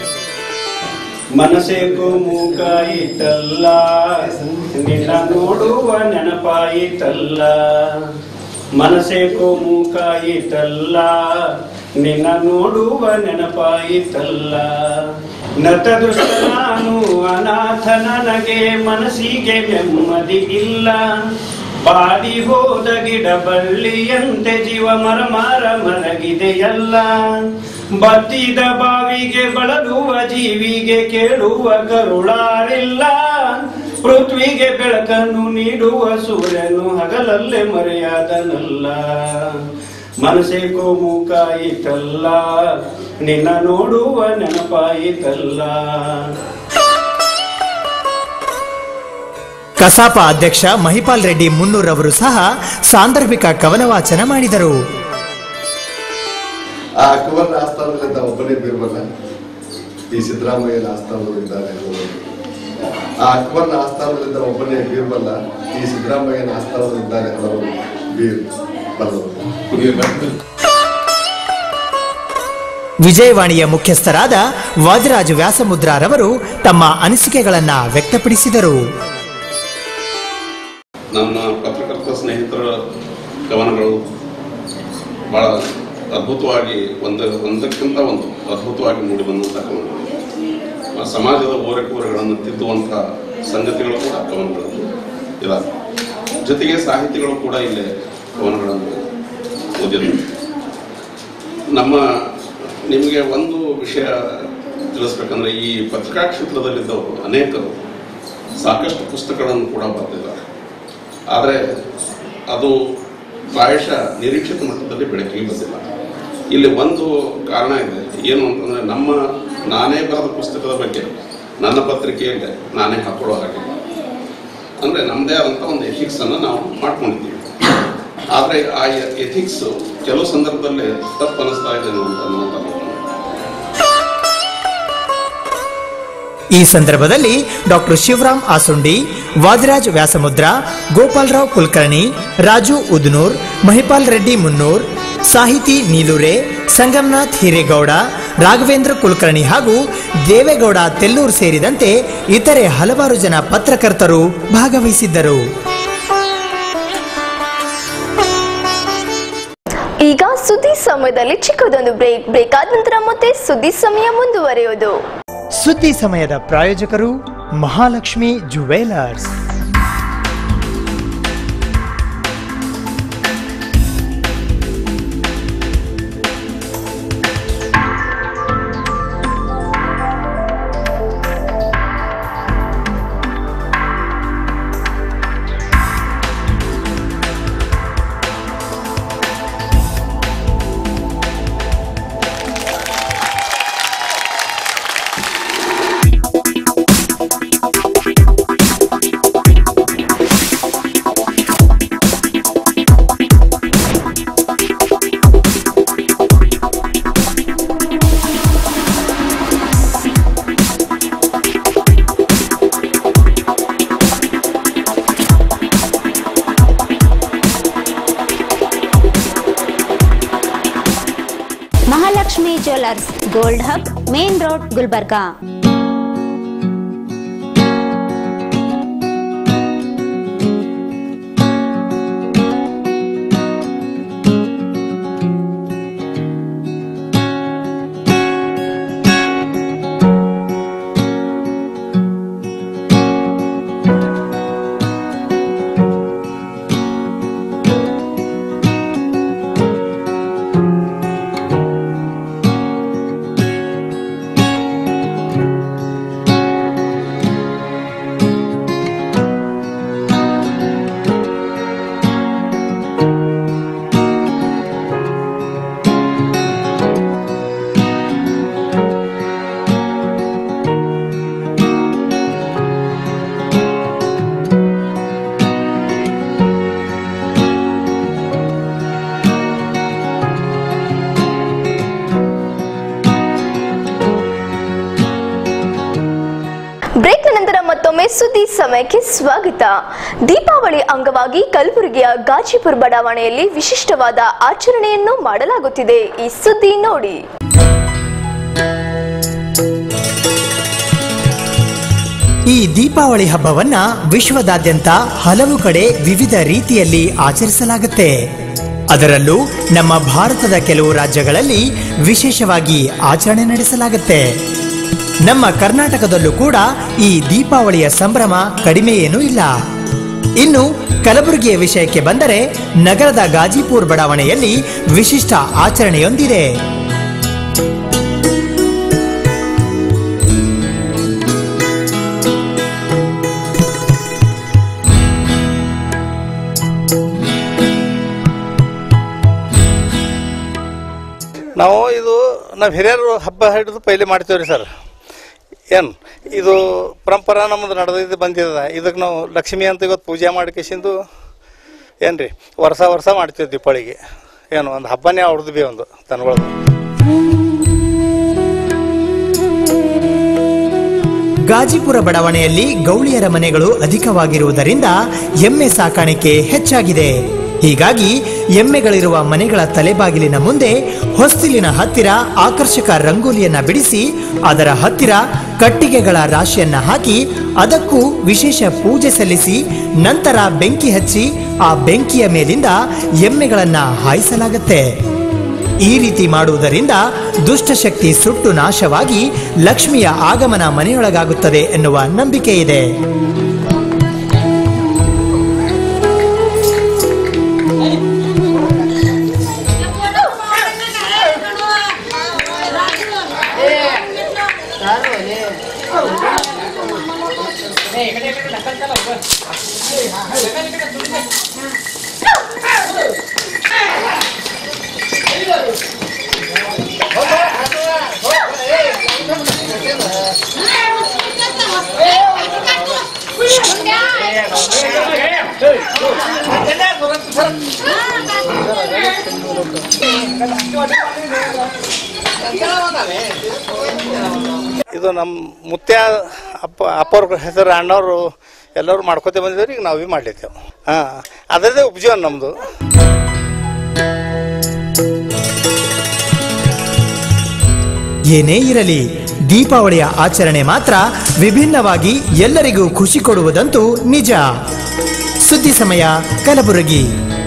ಮನಸ್ಸೇಕೋ ಮೂಕಾಯಿತಲ್ಲ ನಿನ್ನ ನೋಡುವ ನೆನಪಾಯಿತಲ್ಲ ಮನಸ್ಸೇಕೋ ಮೂಕಾಯಿತಲ್ಲ ನಿನ್ನ ನೋಡುವ ನೆನಪಾಯಿತಲ್ಲ ನತದುಷ್ಟ ನಾನು ಅನಾಥ ನನಗೆ ಮನಸ್ಸಿಗೆ ನೆಮ್ಮದಿ ಇಲ್ಲ ಬಾಡಿ ಹೋದ ಗಿಡ ಬಳ್ಳಿಯಂತೆ ಜೀವ ಮರ ಮರ ಮಲಗಿದೆಯಲ್ಲ ಬತ್ತಿದ ಬಾವಿಗೆ ಬಳಲುವ ಜೀವಿಗೆ ಕೇಳುವ ಕರುಳಾರಿಲ್ಲ ಪೃಥ್ವಿಗೆ ಬೆಳಕನ್ನು ನೀಡುವ ಸೂರ್ಯನು ಹಗಲಲ್ಲೇ ಮರೆಯಾದನಲ್ಲ ಮನಸ್ಸೇಕೋ ಮೂಕಾಯಿತಲ್ಲ ನಿನ್ನ ನೋಡುವ ನೆನಪಾಯಿತಲ್ಲ ಕಸಾಪ ಅಧ್ಯಕ್ಷ ಮಹಿಪಾಲ್ ರೆಡ್ಡಿ ಮುನ್ನೂರ್ ಅವರು ಸಹ ಸಾಂದರ್ಭಿಕ ಕವನ ವಾಚನ ಮಾಡಿದರು ಆ ಅಕ್ಬರ್ನ ಆಸ್ಥಾನದಲ್ಲಿದ್ದ ಒಬ್ಬನೇ ಬೀರ್ಬಲ್ಲ ಈ ಸಿದ್ದರಾಮಯ್ಯನ ಆಸ್ಥಾನದಲ್ಲಿದ್ದಾನೆ ಅನ್ನೋದು. ಆ ಅಕ್ಬರ್ನ ಆಸ್ಥಾನದಲ್ಲಿದ್ದ ಒಬ್ಬನೇ ಬೀರ್ಬಲ್ಲ ಈ ಸಿದ್ದರಾಮಯ್ಯನ ಆಸ್ಥಾನದಲ್ಲಿದ್ದಾರೆ ಅನ್ನೋದು ಬೀರ್ ಬಲ್ಲವರು ವಿಜಯವಾಣಿಯ ಮುಖ್ಯಸ್ಥರಾದ ವಾದಿರಾಜ್ ವ್ಯಾಸಮುದ್ರಾರವರು ತಮ್ಮ ಅನಿಸಿಕೆಗಳನ್ನ ವ್ಯಕ್ತಪಡಿಸಿದರು ನನ್ನ ಪತ್ರಕರ್ತ ಸ್ನೇಹಿತರ ಕವನಗಳು ಬಹಳ ಅದ್ಭುತವಾಗಿ ಒಂದು ಒಂದಕ್ಕಿಂತ ಒಂದು ಅದ್ಭುತವಾಗಿ ಮೂಡಿಬಂದಂಥ ಕವನಗಳು ಆ ಸಮಾಜದ ಓರೆಕೋರೆಗಳನ್ನು ತಿದ್ದುವಂಥ ಸಂಗತಿಗಳು ಕೂಡ ಕವನಗಳಲ್ಲಿ ಇದಾವೆ ಜೊತೆಗೆ ಸಾಹಿತಿಗಳು ಕೂಡ ಇಲ್ಲೇ ಕವನಗಳನ್ನು ಓದಿದ್ರು ನಮ್ಮ ನಿಮಗೆ ಒಂದು ವಿಷಯ ತಿಳಿಸ್ಬೇಕಂದ್ರೆ ಈ ಪತ್ರಿಕಾ ಕ್ಷೇತ್ರದಲ್ಲಿದ್ದವರು ಅನೇಕರು ಸಾಕಷ್ಟು ಪುಸ್ತಕಗಳನ್ನು ಕೂಡ ಬರೆದಿದ್ದಾರೆ ಆದರೆ ಅದು ಪ್ರಾಯಶಃ ನಿರೀಕ್ಷಿತ ಮಟ್ಟದಲ್ಲಿ ಬೆಳಕಿಗೆ ಬಂದಿಲ್ಲ ಇಲ್ಲಿ ಒಂದು ಕಾರಣ ಇದೆ ಏನು ಅಂತಂದರೆ ನಮ್ಮ ನಾನೇ ಬರೆದ ಪುಸ್ತಕದ ಬಗ್ಗೆ ನನ್ನ ಪತ್ರಿಕೆಯಲ್ಲಿ ನಾನೇ ಹಾಕೊಳ್ಳೋ ಹಾಗಿಲ್ಲ ಅಂದರೆ ನಮ್ಮದೇ ಆದಂಥ ಒಂದು ಎಥಿಕ್ಸನ್ನು ನಾವು ಮಾಡ್ಕೊಂಡಿದ್ದೀವಿ ಆದರೆ ಆ ಎಥಿಕ್ಸ್ ಕೆಲವು ಸಂದರ್ಭದಲ್ಲಿ ತಪ್ಪು ಅನಿಸ್ತಾ ಇದೆ ಅನ್ನುವಂಥ ಅನ್ನುವಂಥದ್ದು ಈ ಸಂದರ್ಭದಲ್ಲಿ ಡಾಕ್ಟರ್ ಶಿವರಾಮ್ ಆಸುಂಡಿ ವಾದಿರಾಜ್ ವ್ಯಾಸಮುದ್ರ ಗೋಪಾಲರಾವ್ ಕುಲಕರ್ಣಿ ರಾಜು ಉದ್ನೂರ್ ಮಹಿಪಾಲ್ ರೆಡ್ಡಿ ಮುನ್ನೂರ್ ಸಾಹಿತಿ ನೀಲೂರೆ ಸಂಗಮನಾಥ್ ಹಿರೇಗೌಡ ರಾಘವೇಂದ್ರ ಕುಲಕರ್ಣಿ ಹಾಗೂ ದೇವೇಗೌಡ ತೆಲ್ಲೂರ್ ಸೇರಿದಂತೆ ಇತರೆ ಹಲವಾರು ಜನ ಪತ್ರಕರ್ತರು ಭಾಗವಹಿಸಿದ್ದರು ಈಗ ಸುದ್ದಿ ಸಮಯದಲ್ಲಿ ಚಿಕ್ಕದೊಂದು ಬ್ರೇಕ್ ಬ್ರೇಕ್ ಆದ ನಂತರ ಮತ್ತೆ ಸುದ್ದಿ ಸಮಯ ಮುಂದುವರಿಯೋದು ಸುದ್ದಿ ಸಮಯದ ಪ್ರಾಯೋಜಕರು Mahalakshmi jewellers Mahalakshmi jewellers gold hub main road Gulbarga break ನಂತರ ಮತ್ತೊಮ್ಮೆ ಸುದ್ದಿ ಸಮಯಕ್ಕೆ ಸ್ವಾಗತ ದೀಪಾವಳಿ ಅಂಗವಾಗಿ ಕಲಬುರಗಿಯ ಗಾಜಿಪುರ್ ಬಡಾವಣೆಯಲ್ಲಿ ವಿಶಿಷ್ಟವಾದ ಆಚರಣೆಯನ್ನು ಮಾಡಲಾಗುತ್ತಿದೆ ಈ ಸುದ್ದಿ ನೋಡಿ ಈ ದೀಪಾವಳಿ ಹಬ್ಬವನ್ನ ವಿಶ್ವದಾದ್ಯಂತ ಹಲವು ಕಡೆ ವಿವಿಧ ರೀತಿಯಲ್ಲಿ ಆಚರಿಸಲಾಗುತ್ತೆ ಅದರಲ್ಲೂ ನಮ್ಮ ಭಾರತದ ಕೆಲವು ರಾಜ್ಯಗಳಲ್ಲಿ ವಿಶೇಷವಾಗಿ ಆಚರಣೆ ನಡೆಸಲಾಗುತ್ತೆ ನಮ್ಮ ಕರ್ನಾಟಕದಲ್ಲೂ ಕೂಡ ಈ ದೀಪಾವಳಿಯ ಸಂಭ್ರಮ ಕಡಿಮೆ ಏನೂ ಇಲ್ಲ ಇನ್ನು ಕಲಬುರಗಿಯ ವಿಷಯಕ್ಕೆ ಬಂದರೆ ನಗರದ ಗಾಜಿಪುರ್ ಬಡಾವಣೆಯಲ್ಲಿ ವಿಶಿಷ್ಟ ಆಚರಣೆಯೊಂದಿದೆ ನಾವು ಇದು ನಾವು ಹಿರಿಯರು ಹಬ್ಬ ಹಿಡಿದು ಪೈಲೆ ಮಾಡ್ತೀವಿ ರೀ ಸರ್ ಏನು ಇದು ಪರಂಪರಾ ನಮ್ಮದು ನಡೆದಿದ್ದು ಬಂದಿದೆ ಇದಕ್ಕೆ ನಾವು ಲಕ್ಷ್ಮಿ ಅಂತ ಇವತ್ತು ಪೂಜೆ ಮಾಡ್ಕೇಸಿಂದು ಏನು ರೀ ವರ್ಷ ವರ್ಷ ಮಾಡ್ತೀವಿ ದೀಪಾವಳಿಗೆ ಏನು ಒಂದು ಹಬ್ಬನೇ ಅವ್ರದ್ದು ಬಿ ಒಂದು ತನ್ಗಳದು ಗಾಜಿಪುರ ಬಡಾವಣೆಯಲ್ಲಿ ಗೌಳಿಯರ ಮನೆಗಳು ಅಧಿಕವಾಗಿರುವುದರಿಂದ ಎಮ್ಮೆ ಸಾಕಾಣಿಕೆ ಹೆಚ್ಚಾಗಿದೆ ಹೀಗಾಗಿ ಎಮ್ಮೆಗಳಿರುವ ಮನೆಗಳ ತಲೆಬಾಗಿಲಿನ ಮುಂದೆ ಹೊಸ್ತಿಲಿನ ಹತ್ತಿರ ಆಕರ್ಷಕ ರಂಗೋಲಿಯನ್ನ ಬಿಡಿಸಿ ಅದರ ಹತ್ತಿರ ಕಟ್ಟಿಗೆಗಳ ರಾಶಿಯನ್ನ ಹಾಕಿ ಅದಕ್ಕೂ ವಿಶೇಷ ಪೂಜೆ ಸಲ್ಲಿಸಿ ನಂತರ ಬೆಂಕಿ ಹಚ್ಚಿ ಆ ಬೆಂಕಿಯ ಮೇಲಿಂದ ಎಮ್ಮೆಗಳನ್ನ ಹಾಯಿಸಲಾಗತ್ತೆ ಈ ರೀತಿ ಮಾಡುವುದರಿಂದ ದುಷ್ಟಶಕ್ತಿ ಸುಟ್ಟು ನಾಶವಾಗಿ ಲಕ್ಷ್ಮಿಯ ಆಗಮನ ಮನೆಯೊಳಗಾಗುತ್ತದೆ ಎನ್ನುವ ನಂಬಿಕೆ ಇದೆ ಇದು ನಮ್ಮ ಮುತ್ಯ ಅಪ್ಪ ಅಪ್ಪವ್ರ ಹೆಸರು ಅಣ್ಣವರು ಎಲ್ಲರೂ ಮಾಡ್ಕೋತ ಬಂದಿದ್ರು ಈಗ ನಾವೇ ಮಾಡ್ಲಿತ್ತೇವೆ ಹಾಂ ಅದರದೇ ಉಪಜೀವನ ನಮ್ಮದು ಏನೇ ಇರಲಿ ದೀಪಾವಳಿಯ ಆಚರಣೆ ಮಾತ್ರ ವಿಭಿನ್ನವಾಗಿ ಎಲ್ಲರಿಗೂ ಖುಷಿ ಕೊಡುವುದಂತೂ ನಿಜ ಸುದ್ದಿ ಸಮಯ ಕಲಬುರಗಿ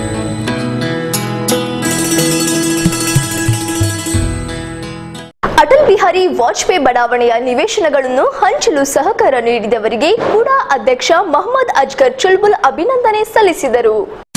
ಅಟಲ್ ಬಿಹಾರಿ ವಾಜಪೇಯಿ ಬಡಾವಣೆಯ ನಿವೇಶನಗಳನ್ನು ಹಂಚಲು ಸಹಕಾರ ನೀಡಿದವರಿಗೆ ಕೂಡ ಅಧ್ಯಕ್ಷ ಮೊಹಮ್ಮದ್ ಅಜ್ಗರ್ ಚುಲ್ಬುಲ್ ಅಭಿನಂದನೆ ಸಲ್ಲಿಸಿದರು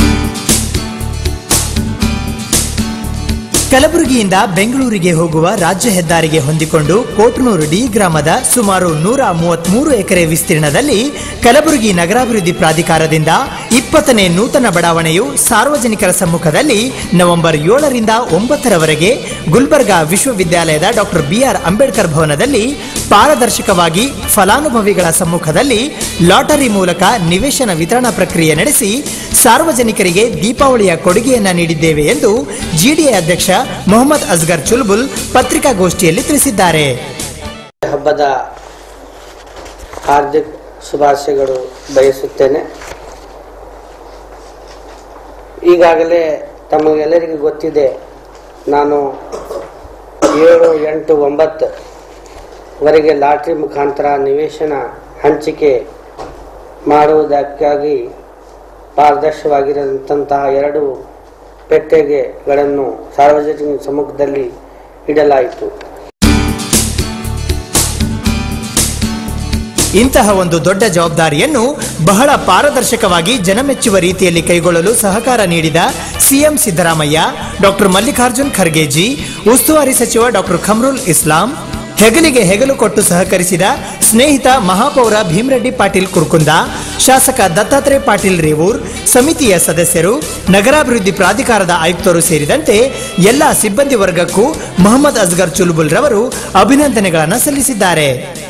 ಕಲಬುರಗಿಯಿಂದ ಬೆಂಗಳೂರಿಗೆ ಹೋಗುವ ರಾಜ್ಯ ಹೆದ್ದಾರಿಗೆ ಹೊಂದಿಕೊಂಡು ಕೋಟನೂರು ಡಿ ಗ್ರಾಮದ ಸುಮಾರು ನೂರ ಮೂವತ್ಮೂರು ಎಕರೆ ವಿಸ್ತೀರ್ಣದಲ್ಲಿ ಕಲಬುರಗಿ ನಗರಾಭಿವೃದ್ಧಿ ಪ್ರಾಧಿಕಾರದಿಂದ ಇಪ್ಪತ್ತನೇ ನೂತನ ಬಡಾವಣೆಯು ಸಾರ್ವಜನಿಕರ ಸಮ್ಮುಖದಲ್ಲಿ ನವೆಂಬರ್ ಏಳರಿಂದ ಒಂಬತ್ತರವರೆಗೆ ಗುಲ್ಬರ್ಗಾ ವಿಶ್ವವಿದ್ಯಾಲಯದ ಡಾಕ್ಟರ್ ಬಿಆರ್ ಅಂಬೇಡ್ಕರ್ ಭವನದಲ್ಲಿ ಪಾರದರ್ಶಕವಾಗಿ ಫಲಾನುಭವಿಗಳ ಸಮ್ಮುಖದಲ್ಲಿ ಲಾಟರಿ ಮೂಲಕ ನಿವೇಶನ ವಿತರಣಾ ಪ್ರಕ್ರಿಯೆ ನಡೆಸಿ ಸಾರ್ವಜನಿಕರಿಗೆ ದೀಪಾವಳಿಯ ಕೊಡುಗೆಯನ್ನ ನೀಡಿದ್ದೇವೆ ಎಂದು ಜಿಡಿಎ ಅಧ್ಯಕ್ಷ ಮೊಹಮ್ಮದ್ ಅಸ್ಗರ್ ಚುಲ್ಬುಲ್ ಪತ್ರಿಕಾಗೋಷ್ಠಿಯಲ್ಲಿ ತಿಳಿಸಿದ್ದಾರೆ ಹಬ್ಬದ ಹಾರ್ದಿಕ ಶುಭಾಶಯಗಳು ಬಯಸುತ್ತೇನೆ ಈಗಾಗಲೇ ತಮಗೆಲ್ಲರಿಗೂ ಗೊತ್ತಿದೆ ನಾನು ಏಳು ಎಂಟು ಒಂಬತ್ತು ವರೆಗೆ ಲಾಟ್ರಿ ಮುಖಾಂತರ ನಿವೇಶನ ಹಂಚಿಕೆ ಮಾಡುವುದಕ್ಕಾಗಿ ಪಾರದರ್ಶಕವಾಗಿರದಂತಹ ಎರಡು ಪೆಟ್ಟಿಗೆಗಳನ್ನು ಸಾರ್ವಜನಿಕ ಸಮ್ಮುಖದಲ್ಲಿ ಇಡಲಾಯಿತು ಇಂತಹ ಒಂದು ದೊಡ್ಡ ಜವಾಬ್ದಾರಿಯನ್ನು ಬಹಳ ಪಾರದರ್ಶಕವಾಗಿ ಜನಮೆಚ್ಚುವ ರೀತಿಯಲ್ಲಿ ಕೈಗೊಳ್ಳಲು ಸಹಕಾರ ನೀಡಿದ ಸಿಎಂ ಸಿದ್ದರಾಮಯ್ಯ ಡಾಕ್ಟರ್ ಮಲ್ಲಿಕಾರ್ಜುನ್ ಖರ್ಗೆಜಿ ಉಸ್ತುವಾರಿ ಸಚಿವ ಡಾಕ್ಟರ್ ಖಮ್ರುಲ್ ಇಸ್ಲಾಂ ಹೆಗಲಿಗೆ ಹೆಗಲು ಕೊಟ್ಟು ಸಹಕರಿಸಿದ ಸ್ನೇಹಿತ ಮಹಾಪೌರ ಭೀಮರೆಡ್ಡಿ ಪಾಟೀಲ್ ಕುರ್ಕುಂದ ಶಾಸಕ ದತ್ತಾತ್ರೇಯ ಪಾಟೀಲ್ ರೇವೂರ್ ಸಮಿತಿಯ ಸದಸ್ಯರು ನಗರಾಭಿವೃದ್ಧಿ ಪ್ರಾಧಿಕಾರದ ಆಯುಕ್ತರು ಸೇರಿದಂತೆ ಎಲ್ಲ ಸಿಬ್ಬಂದಿ ವರ್ಗಕ್ಕೂ ಮೊಹಮ್ಮದ್ ಅಸ್ಗರ್ ಚುಲ್ಬುಲ್ ರವರು ಅಭಿನಂದನೆಗಳನ್ನು ಸಲ್ಲಿಸಿದ್ದಾರೆ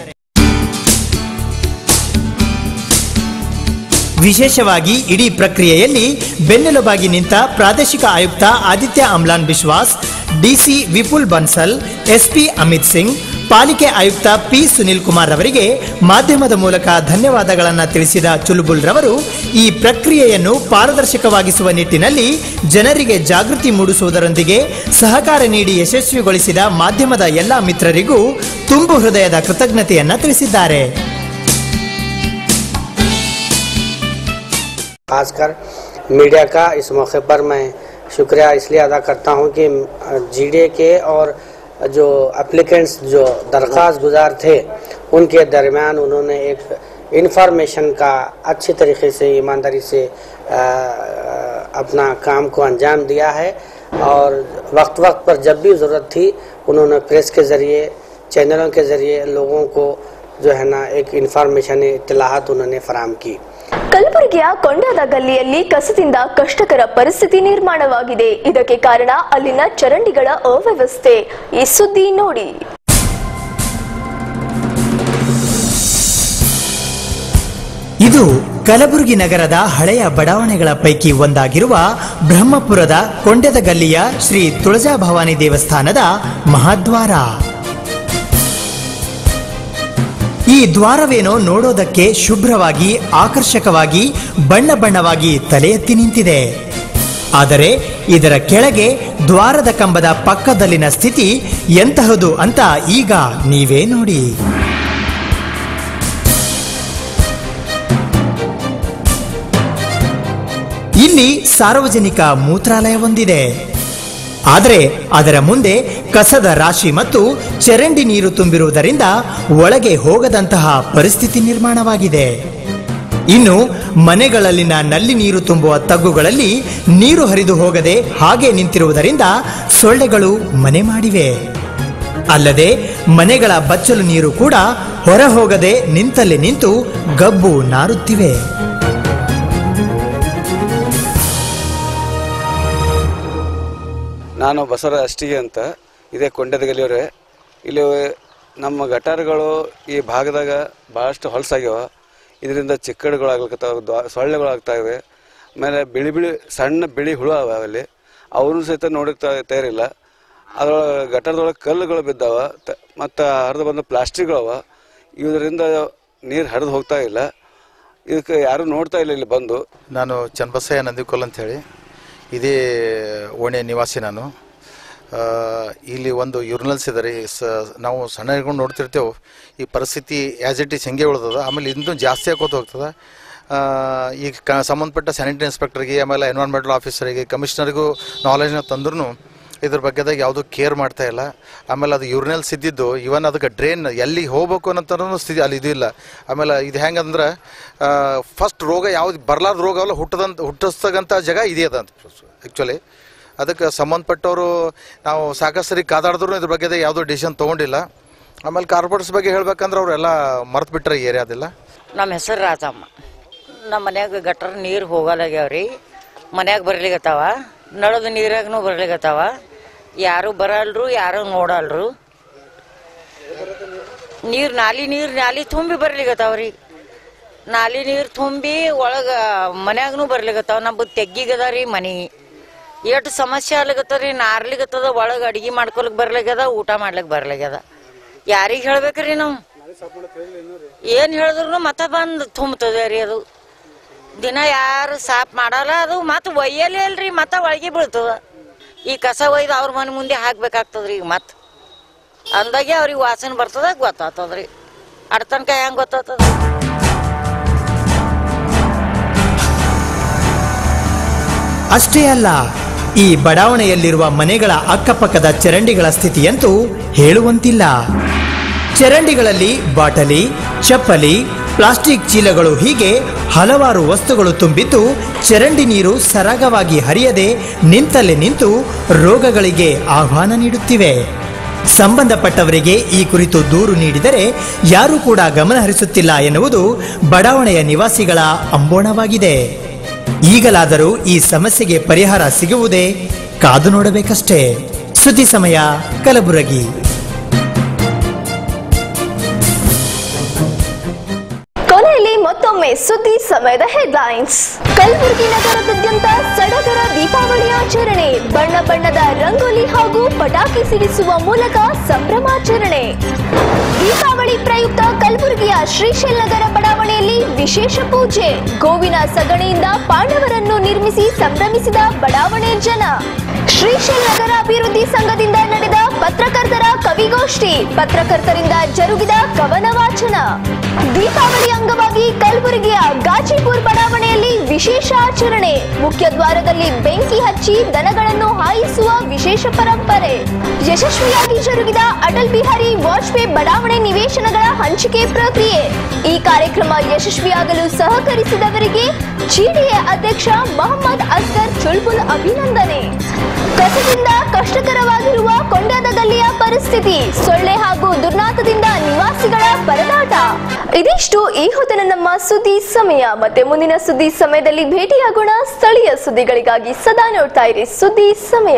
ವಿಶೇಷವಾಗಿ ಇಡೀ ಪ್ರಕ್ರಿಯೆಯಲ್ಲಿ ಬೆನ್ನೆಲುಬಾಗಿ ನಿಂತ ಪ್ರಾದೇಶಿಕ ಆಯುಕ್ತ ಆದಿತ್ಯ ಅಮ್ಲಾನ್ ಬಿಶ್ವಾಸ್ ಡಿಸಿ ವಿಪುಲ್ ಬನ್ಸಲ್ ಎಸ್ಪಿ ಅಮಿತ್ ಸಿಂಗ್ ಪಾಲಿಕೆ ಆಯುಕ್ತ ಪಿ ಸುನಿಲ್ ಕುಮಾರ್ ಅವರಿಗೆ ಮಾಧ್ಯಮದ ಮೂಲಕ ಧನ್ಯವಾದಗಳನ್ನು ತಿಳಿಸಿದ ಚುಲ್ಬುಲ್ ರವರು ಈ ಪ್ರಕ್ರಿಯೆಯನ್ನು ಪಾರದರ್ಶಕವಾಗಿಸುವ ನಿಟ್ಟಿನಲ್ಲಿ ಜನರಿಗೆ ಜಾಗೃತಿ ಮೂಡಿಸುವುದರೊಂದಿಗೆ ಸಹಕಾರ ನೀಡಿ ಯಶಸ್ವಿಗೊಳಿಸಿದ ಮಾಧ್ಯಮದ ಎಲ್ಲಾ ಮಿತ್ರರಿಗೂ ತುಂಬು ಹೃದಯದ ಕೃತಜ್ಞತೆಯನ್ನ ತಿಳಿಸಿದ್ದಾರೆ खासकर मीडिया का इस मौके पर मैं शुक्रिया इसलिए अदा करता हूं कि जीडीए के और जो एप्लीकेंट्स जो दरख्वास्त गुजार थे उनके दरमियान उन्होंने एक इन्फॉर्मेशन का अच्छी तरीके से ईमानदारी से आ, अपना काम को अंजाम दिया है और वक्त वक्त पर जब भी ज़रूरत थी उन्होंने प्रेस के ज़रिए चैनलों के ज़रिए लोगों को जो है ना एक इन्फॉर्मेशन इतलाहत उन्होंने फराम की ಕಲಬುರಗಿಯ ಕೊಂಡಾದ ಗಲ್ಲಿಯಲ್ಲಿ ಕಸದಿಂದ ಕಷ್ಟಕರ ಪರಿಸ್ಥಿತಿ ನಿರ್ಮಾಣವಾಗಿದೆ ಇದಕ್ಕೆ ಕಾರಣ ಅಲ್ಲಿನ ಚರಂಡಿಗಳ ಅವ್ಯವಸ್ಥೆ ಈ ಸುದ್ದಿ ನೋಡಿ ಇದು ಕಲಬುರಗಿ ನಗರದ ಹಳೆಯ ಬಡಾವಣೆಗಳ ಪೈಕಿ ಒಂದಾಗಿರುವ ಬ್ರಹ್ಮಪುರದ ಕೊಂಡೆದ ಗಲ್ಲಿಯ ಶ್ರೀ ತುಳಜಾ ಭವಾನಿ ದೇವಸ್ಥಾನದ ಮಹಾದ್ವಾರ ಈ ದ್ವಾರವೇನೋ ನೋಡೋದಕ್ಕೆ ಶುಭ್ರವಾಗಿ ಆಕರ್ಷಕವಾಗಿ ಬಣ್ಣ ಬಣ್ಣವಾಗಿ ತಲೆ ಎತ್ತಿ ನಿಂತಿದೆ ಆದರೆ ಇದರ ಕೆಳಗೆ ದ್ವಾರದ ಕಂಬದ ಪಕ್ಕದಲ್ಲಿನ ಸ್ಥಿತಿ ಎಂತಹದು ಅಂತ ಈಗ ನೀವೇ ನೋಡಿ ಇಲ್ಲಿ ಸಾರ್ವಜನಿಕ ಮೂತ್ರಾಲಯ ಹೊಂದಿದೆ ಆದರೆ ಅದರ ಮುಂದೆ ಕಸದ ರಾಶಿ ಮತ್ತು ಚರಂಡಿ ನೀರು ತುಂಬಿರುವುದರಿಂದ ಒಳಗೆ ಹೋಗದಂತಹ ಪರಿಸ್ಥಿತಿ ನಿರ್ಮಾಣವಾಗಿದೆ ಇನ್ನು ಮನೆಗಳಲ್ಲಿನ ನಲ್ಲಿ ನೀರು ತುಂಬುವ ತಗ್ಗುಗಳಲ್ಲಿ ನೀರು ಹರಿದು ಹೋಗದೆ ಹಾಗೆ ನಿಂತಿರುವುದರಿಂದ ಸೊಳ್ಳೆಗಳು ಮನೆ ಮಾಡಿವೆ ಅಲ್ಲದೆ ಮನೆಗಳ ಬಚ್ಚಲು ನೀರು ಕೂಡ ಹೊರ ಹೋಗದೆ ನಿಂತಲ್ಲಿ ನಿಂತು ಗಬ್ಬು ನಾರುತ್ತಿವೆ ನಾನು ಬಸವರ ಅಷ್ಟಿಗೆ ಅಂತ ಇದೇ ಕೊಂಡದಗಲಿಯವರೇ ಇಲ್ಲಿ ನಮ್ಮ ಗಟಾರಗಳು ಈ ಭಾಗದಾಗ ಭಾಳಷ್ಟು ಹೊಲಸಾಗ್ಯಾವ ಇದರಿಂದ ಚಿಕ್ಕಡುಗಳಾಗ್ಲಿಕ್ಕತ್ತಾವ ದ್ವಾ ಸೊಳ್ಳೆಗಳಾಗ್ತಾ ಇವೆ ಆಮೇಲೆ ಬಿಳಿ ಬಿಳಿ ಸಣ್ಣ ಬಿಳಿ ಹುಳು ಅವ ಅಲ್ಲಿ ಅವನು ಸಹಿತ ನೋಡಕ್ಕೆ ತಯಾರಿಲ್ಲ ಅದ್ರೊಳಗೆ ಗಟಾರದೊಳಗೆ ಕಲ್ಲುಗಳು ಬಿದ್ದಾವ ಮತ್ತು ಹರಿದು ಬಂದ ಪ್ಲಾಸ್ಟಿಕ್ಗಳವ ಇದರಿಂದ ನೀರು ಹರಿದು ಹೋಗ್ತಾ ಇಲ್ಲ ಇದಕ್ಕೆ ಯಾರೂ ನೋಡ್ತಾ ಇಲ್ಲ ಇಲ್ಲಿ ಬಂದು ನಾನು ಚನ್ನಬಸಯ್ಯ ನಂದಿಕೋಲ್ ಅಂತ ಹೇಳಿ ಇದೇ ಓಣೆ ನಿವಾಸಿ ನಾನು ಆ, ಇಲ್ಲಿ ಒಂದು ಯುರ್ನಲ್ಸ್ ಇದೆ ರೀ ಸ ನಾವು ಸಣ್ಣ ಹಿಡ್ಕೊಂಡು ನೋಡ್ತಿರ್ತೇವೆ ಈ ಪರಿಸ್ಥಿತಿ ಆ್ಯಸ್ ಇಟ್ ಈಸ್ ಹೆಂಗೆ ಉಳ್ದದ ಆಮೇಲೆ ಇನ್ನೂ ಜಾಸ್ತಿ ಆಕೋತ ಹೋಗ್ತದೆ ಆ, ಈಗ ಕ ಸಂಬಂಧಪಟ್ಟ ಸ್ಯಾನಿಟರಿ ಇನ್ಸ್ಪೆಕ್ಟರ್ಗೆ ಆಮೇಲೆ ಎನ್ವೈರ್ಮೆಂಟಲ್ ಆಫೀಸರಿಗೆ ಕಮಿಷನರ್ಗೂ ನಾಲೆಜ್ನ ತಂದ್ರೂ ಇದ್ರ ಬಗ್ಗೆದಾಗ ಯಾವುದೂ ಕೇರ್ ಮಾಡ್ತಾ ಇಲ್ಲ ಆಮೇಲೆ ಅದು ಯೂರಿನಲ್ಸ್ ಇದ್ದಿದ್ದು ಇವನ್ ಅದಕ್ಕೆ ಡ್ರೈನ್ ಎಲ್ಲಿ ಹೋಗ್ಬೇಕು ಅನ್ನೋಂಥದ್ದು ಸ್ಥಿತಿ ಅಲ್ಲಿ ಇದು ಇಲ್ಲ ಆಮೇಲೆ ಇದು ಹೆಂಗಂದ್ರೆ ಫಸ್ಟ್ ರೋಗ ಯಾವ್ದು ಬರ್ಲಾರ್ದ ರೋಗ ಅಲ್ಲ ಹುಟ್ಟದಂತ ಹುಟ್ಟಿಸ್ತಕ್ಕಂಥ ಜಾಗ ಇದೆ ಅದ ಅಂತ ಆ್ಯಕ್ಚುಲಿ ಅದಕ್ಕೆ ಸಂಬಂಧಪಟ್ಟವರು ನಾವು ಸಾಕಷ್ಟು ಸರಿ ಕಾದಾಡಿದ್ರು ಇದ್ರ ಬಗ್ಗೆ ಯಾವುದೋ ಡಿಸಿಷನ್ ತೊಗೊಂಡಿಲ್ಲ ಆಮೇಲೆ ಕಾರ್ಪೊರೇಟ್ಸ್ ಬಗ್ಗೆ ಹೇಳ್ಬೇಕಂದ್ರೆ ಅವರೆಲ್ಲ ಮರ್ತು ಬಿಟ್ರೆ ಏರಿಯಾದಿಲ್ಲ ನಮ್ಮ ಹೆಸರು ರಾಜಮ್ಮ ನಮ್ಮ ಮನ್ಯಾಗ ಗಟ್ರ ನೀರು ಹೋಗಲಾಗ್ಯಾವ್ರಿ ಮನ್ಯಾಗ ಬರ್ಲಿಕತ್ತಾವ ನಳದ ನೀರಾಗೂ ಬರ್ಲಿಕತ್ತಾವ ಯಾರು ಬರಲ್ರು ಯಾರು ನೋಡಲ್ರು ನೀರು ನಾಲಿ ನೀರು ನಾಲಿ ತುಂಬಿ ಬರ್ಲಿಕತ್ತಾವ್ರಿ ನಾಲಿ ನೀರು ತುಂಬಿ ಒಳಗ ಮನ್ಯಾಗನು ಬರ್ಲಿಕತ್ತಾವ ನಮ್ಮದು ತೆಗ್ಗಿಗದ ರೀ ಮನಿ ಎಷ್ಟು ಸಮಸ್ಯೆ ಆಗ್ಲಿಕತ್ತದ ರೀ ನಾರ್ಲಿಕತ್ತದ ಒಳಗೆ ಅಡಿಗೆ ಮಾಡ್ಕೊಳಕ್ ಬರ್ಲಾಗ್ಯದ ಊಟ ಮಾಡ್ಲಿಕ್ ಬರ್ಲಾಗ್ಯದ ಯಾರಿಗೆ ಹೇಳ್ಬೇಕ್ರಿ ನಾವು ಏನ್ ಹೇಳಿದ್ರು ಮತ್ತೆ ಬಂದು ತುಂಬುತ್ತದೆ ರೀ ಅದು ದಿನ ಯಾರು ಸಾಫ್ ಮಾಡಲ್ಲ ಅದು ಮತ್ತೆ ಒಯ್ಯಲೇ ಅಲ್ರಿ ಮತ್ತೆ ಒಳಗೆ ಬೀಳ್ತದ ಈ ಕಸ ಒಯ್ದು ಅವ್ರ ಮನೆ ಮುಂದೆ ಹಾಕ್ಬೇಕಾಗ್ತದ್ರಿ ಈಗ ಮತ್ತೆ ಅಂದಾಗೆ ಅವ್ರಿಗೆ ವಾಸನೆ ಬರ್ತದ ಗೊತ್ತಾಗ್ತದ್ರಿ ಅಡ್ತನಕ ಹೆಂಗ್ ಗೊತ್ತಾಗ್ತದ ಅಷ್ಟೇ ಅಲ್ಲ ಈ ಬಡಾವಣೆಯಲ್ಲಿರುವ ಮನೆಗಳ ಅಕ್ಕಪಕ್ಕದ ಚರಂಡಿಗಳ ಸ್ಥಿತಿಯಂತೂ ಹೇಳುವಂತಿಲ್ಲ ಚರಂಡಿಗಳಲ್ಲಿ ಬಾಟಲಿ ಚಪ್ಪಲಿ ಪ್ಲಾಸ್ಟಿಕ್ ಚೀಲಗಳು ಹೀಗೆ ಹಲವಾರು ವಸ್ತುಗಳು ತುಂಬಿದ್ದು ಚರಂಡಿ ನೀರು ಸರಾಗವಾಗಿ ಹರಿಯದೆ ನಿಂತಲ್ಲೇ ನಿಂತು ರೋಗಗಳಿಗೆ ಆಹ್ವಾನ ನೀಡುತ್ತಿವೆ ಸಂಬಂಧಪಟ್ಟವರಿಗೆ ಈ ಕುರಿತು ದೂರು ನೀಡಿದರೆ ಯಾರೂ ಕೂಡ ಗಮನ ಹರಿಸುತ್ತಿಲ್ಲ ಎನ್ನುವುದು ಬಡಾವಣೆಯ ನಿವಾಸಿಗಳ ಅಂಬೋಣವಾಗಿದೆ ಈಗಲಾದರೂ ಈ ಸಮಸ್ಯೆಗೆ ಪರಿಹಾರ ಸಿಗುವುದೇ ಕಾದು ನೋಡಬೇಕಷ್ಟೇ ಸುದ್ದಿ ಸಮಯ ಕಲಬುರಗಿ ಕೊನೆಯಲ್ಲಿ ಮತ್ತೊಮ್ಮೆ ಸುದ್ದಿ ಸಮಯದ ಹೆಡ್ಲೈನ್ಸ್ ಕಲಬುರಗಿ ನಗರದಾದ್ಯಂತ ಸಡಗರ ದೀಪಾವಳಿ ಆಚರಣೆ ಬಣ್ಣ ಬಣ್ಣದ ರಂಗೋಲಿ ಹಾಗೂ ಪಟಾಕಿ ಸಿಡಿಸುವ ಮೂಲಕ ಸಂಭ್ರಮಾಚರಣೆ ದೀಪಾವಳಿ ಪ್ರಯುಕ್ತ ಕಲಬುರಗಿಯ ಶ್ರೀಶೈಲ್ ನಗರ ಬಡಾವಣೆಯಲ್ಲಿ ವಿಶೇಷ ಪೂಜೆ ಗೋವಿನ ಸಗಣಿಯಿಂದ ಪಾಂಡವರನ್ನು ನಿರ್ಮಿಸಿ ಸಂಭ್ರಮಿಸಿದ ಬಡಾವಣೆ ಜನ ಶ್ರೀಶೈಲ್ ನಗರ ಅಭಿವೃದ್ಧಿ ಸಂಘದಿಂದ ನಡೆದ ಪತ್ರಕರ್ತರ ಕವಿಗೋಷ್ಠಿ ಪತ್ರಕರ್ತರಿಂದ ಜರುಗಿದ ಕವನ ವಾಚನ ದೀಪಾವಳಿ ಅಂಗವಾಗಿ ಕಲಬುರಗಿಯ ಗಾಜಿಪುರ್ ಬಡಾವಣೆಯಲ್ಲಿ ವಿಶೇಷ ಆಚರಣೆ ಮುಖ್ಯ ದ್ವಾರದಲ್ಲಿ ಬೆಂಕಿ ಹಚ್ಚಿ ದನಗಳನ್ನು ಹಾಯಿಸುವ ವಿಶೇಷ ಪರಂಪರೆ ಯಶಸ್ವಿಯಾಗಿ ಜರುಗಿದ ಅಟಲ್ ಬಿಹಾರಿ ವಾಜಪೇಯಿ ಬಡಾವಣೆ ನಿವೇಶನಗಳ ಹಂಚಿಕೆ ಪ್ರಕ್ರಿಯೆ ಈ ಕಾರ್ಯಕ್ರಮ ಯಶಸ್ವಿಯಾಗಲು ಸಹಕರಿಸಿದವರಿಗೆ ಜಿಡಿಎ ಅಧ್ಯಕ್ಷ ಮೊಹಮ್ಮದ್ ಅಸ್ಗರ್ ಚುಲ್ಬುಲ್ ಅಭಿನಂದನೆ ಕಸದಿಂದ ಕಷ್ಟಕರವಾಗಿರುವ ಕೊಂಡದ ಗಲ್ಲಿಯ ಪರಿಸ್ಥಿತಿ ಸೊಳ್ಳೆ ಹಾಗೂ ದುರ್ನಾತದಿಂದ ನಿವಾಸಿಗಳ ಪರದಾಟ ಇದಿಷ್ಟು ಈ ಹೊತ್ತಿನ ನಮ್ಮ ಸುದ್ದಿ ಸಮಯ ಮತ್ತೆ ಮುಂದಿನ ಸುದ್ದಿ ಸಮಯದಲ್ಲಿ ಭೇಟಿಯಾಗೋಣ ಸ್ಥಳೀಯ ಸುದ್ದಿಗಳಿಗಾಗಿ ಸದಾ ನೋಡ್ತಾ ಇರಿ ಸುದ್ದಿ ಸಮಯ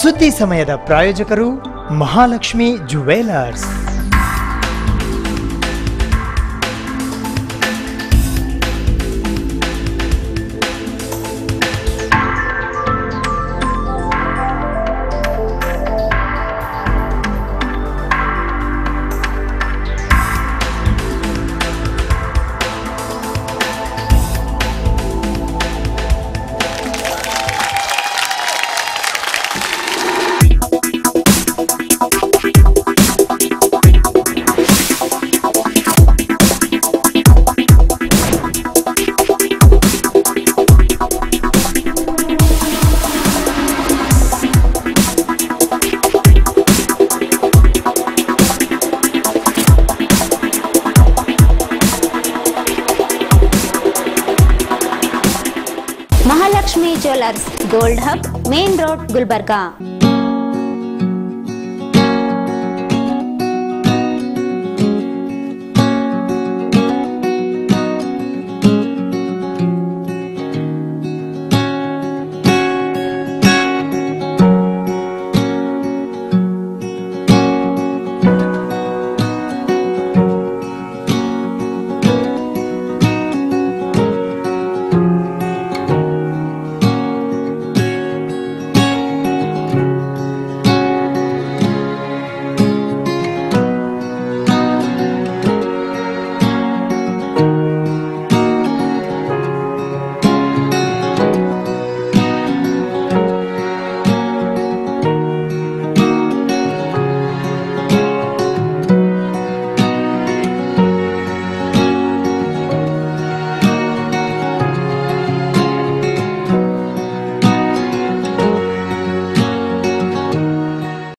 ಸುದ್ದಿ ಸಮಯದ ಪ್ರಾಯೋಜಕರು Mahalakshmi jewellers Mahalakshmi jewellers gold hub main road Gulbarga